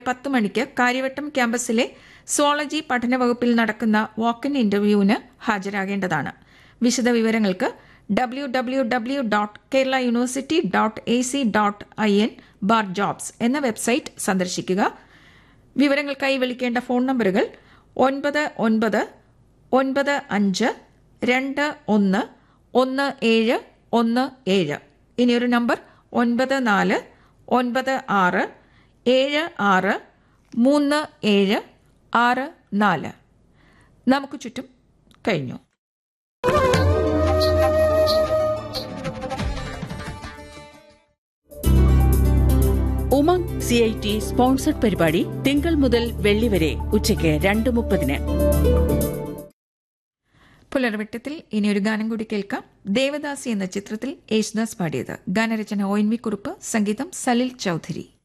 പത്ത് മണിക്ക് കാര്യവട്ടം ക്യാമ്പസിലെ സുവോളജി പഠന വകുപ്പിൽ നടക്കുന്ന വാക്കിൻ ഇന്റർവ്യൂവിന് ഹാജരാകേണ്ടതാണ് വിശദവിവരങ്ങൾക്ക് W W W dot Kerala university dot A C dot I N bar jobs എന്ന വെബ്സൈറ്റ് സന്ദർശിക്കുക വിവരങ്ങൾക്കായി വിളിക്കേണ്ട ഫോൺ നമ്പറുകൾ ഒൻപത് ഒൻപത് ഒൻപത് അഞ്ച് രണ്ട് ഒന്ന് ഒന്ന് ഏഴ് ഒന്ന് ഏഴ് ഇനിയൊരു നമ്പർ ഒൻപത് നാല് ഒൻപത് ആറ് ഏഴ് ആറ് മൂന്ന് ഏഴ് ആറ് നാല് നമുക്ക് ചുറ്റും കഴിഞ്ഞു Umang C I T sponsored പരിപാടി തിങ്കൾ മുതൽ വെള്ളി വരെ ഉച്ചയ്ക്ക് രണ്ട് മുപ്പതിന് പുലർവെട്ടത്തിൽ ഇനി ഒരു ഗാനം കൂടി കേൾക്കാം ദേവദാസി എന്ന ചിത്രത്തിൽ യേശുദാസ് പാടിയത് ഗാനരചന ഒ എൻ വി കുറുപ്പ് സംഗീതം സലിൽ ചൌധരി